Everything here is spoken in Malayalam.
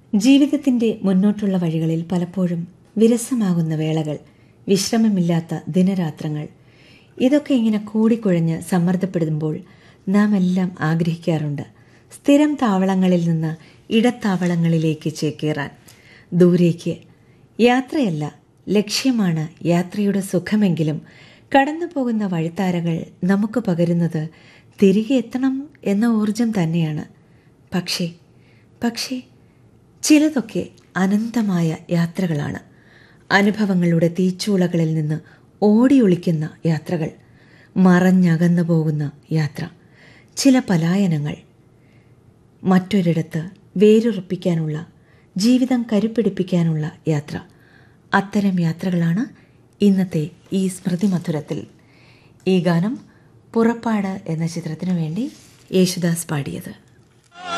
ജീവിതത്തിന്റെ മുന്നോട്ടുള്ള വഴികളിൽ പലപ്പോഴും വിരസമാകുന്ന വേളകൾ വിശ്രമമില്ലാത്ത ദിനരാത്രങ്ങൾ ഇതൊക്കെ ഇങ്ങനെ കൂടിക്കുഴഞ്ഞ് സമ്മർദ്ദപ്പെടുമ്പോൾ നാം എല്ലാം ആഗ്രഹിക്കാറുണ്ട് സ്ഥിരം താവളങ്ങളിൽ നിന്ന് ഇടത്താവളങ്ങളിലേക്ക് ചേക്കേറാൻ ദൂരേക്ക് യാത്രയല്ല ലക്ഷ്യമാണ് യാത്രയുടെ സുഖമെങ്കിലും കടന്നു പോകുന്ന വഴിത്താരകൾ നമുക്ക് പകരുന്നത് തിരികെ എത്തണം എന്ന ഊർജം തന്നെയാണ് പക്ഷേ പക്ഷേ ചിലതൊക്കെ അനന്തമായ യാത്രകളാണ് അനുഭവങ്ങളുടെ തീച്ചൂളകളിൽ നിന്ന് ഓടിയൊളിക്കുന്ന യാത്രകൾ മറഞ്ഞകന്നു പോകുന്ന യാത്ര ചില പലായനങ്ങൾ മറ്റൊരിടത്ത് വേരുറപ്പിക്കാനുള്ള ജീവിതം കരുപ്പിടിപ്പിക്കാനുള്ള യാത്ര അത്തരം യാത്രകളാണ് ഇന്നത്തെ ഈ സ്മൃതി മധുരത്തിൽ ഈ ഗാനം പുറപ്പാട് എന്ന ചിത്രത്തിനു വേണ്ടി യേശുദാസ് പാടിയത്